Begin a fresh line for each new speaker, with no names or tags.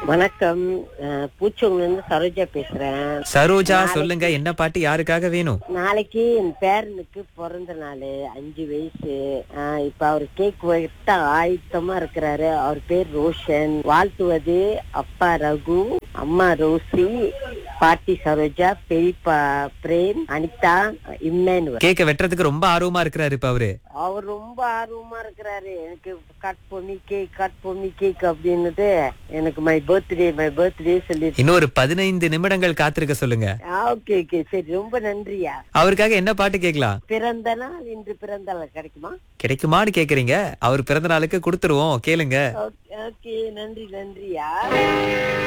வணக்கம் அஹ், பூச்சோங்கல இருந்து சரோஜா பேசுறேன்
சரோஜா சொல்லுங்க என்ன பாட்டு யாருக்காக வேணும்
நாளைக்கு என் பேரனுக்கு பிறந்த நாள் அஞ்சு வயசு அஹ், இப்ப அவர் கேக் வெட்ட ஆயத்தமா இருக்கிறாரு அவர் பேர் ரோஷன் வாழ்த்துவது அப்பா ரகு அம்மா ரோசி பாட்டி சரோஜா பெரியப்பா பிரேம் அனிதா இம்மேனுவல்
கேக்க வெட்டுறதுக்கு ரொம்ப ஆர்வமா இருக்கிறாரு இப்ப அவரு
அவர் ரொம்ப ஆர்வமா இருக்கிறாரு எனக்கு cut Bommi cake cut Bommi cake அப்படின்னுட்டு எனக்கு மை பர்த்டே மை பர்த்டே சொல்லி
இன்னும் ஒரு பதினைந்து நிமிடங்கள் காத்திருக்க சொல்லுங்க
ஓகே ஓகே சரி ரொம்ப நன்றியா
அவருக்காக என்ன பாட்டு கேட்கலாம்
பிறந்த நாள் இன்று பிறந்த நாள் கிடைக்குமா
கிடைக்குமான்னு கேக்குறீங்க அவர் பிறந்த நாளுக்கு கொடுத்துருவோம் கேளுங்க
ஓகே ஓகே நன்றி நன்றியா